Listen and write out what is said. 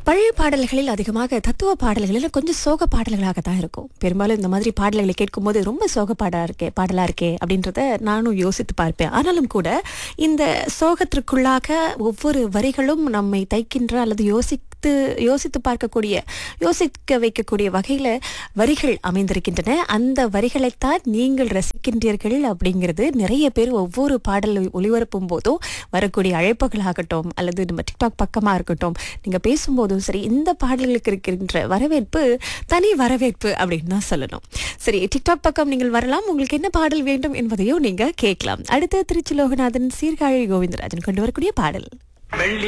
பழைய பாடல்களில் அதிகமாக தத்துவ பாடல்களில் கொஞ்சம் சோக பாடல்களாக தான் இருக்கும் பெரும்பாலும் இந்த மாதிரி பாடல்களை கேட்கும்போது ரொம்ப சோக பாடா இருக்கே பாடலா இருக்கே அப்படின்றத நானும் யோசித்து பார்ப்பேன் ஆனாலும் கூட இந்த சோகத்திற்குள்ளாக ஒவ்வொரு வரிகளும் நம்மை தைக்கின்ற அல்லது யோசித்து யோசித்து பார்க்கக்கூடிய யோசிக்க வைக்கக்கூடிய வகையில வரிகள் அமைந்திருக்கின்றன அந்த வரிகளைத்தான் நீங்கள் ரசிக்கின்றீர்கள் அப்படிங்கிறது நிறைய பேர் ஒவ்வொரு பாடல் ஒளிபரப்பும் போதும் வரக்கூடிய அழைப்புகளாகட்டும் அல்லது நம்ம டிக்டாக் பக்கமா இருக்கட்டும் நீங்க பேசும்போதும் சரி இந்த பாடல்களுக்கு இருக்கின்ற வரவேற்பு தனி வரவேற்பு அப்படின்னு தான் சொல்லணும் சரி டிக்டாக் பக்கம் நீங்கள் வரலாம் உங்களுக்கு என்ன பாடல் வேண்டும் என்பதையும் நீங்க கேட்கலாம் அடுத்து திருச்சி லோகநாதன் சீர்காழி கோவிந்தராஜன் கொண்டு வரக்கூடிய பாடல் வெள்ளி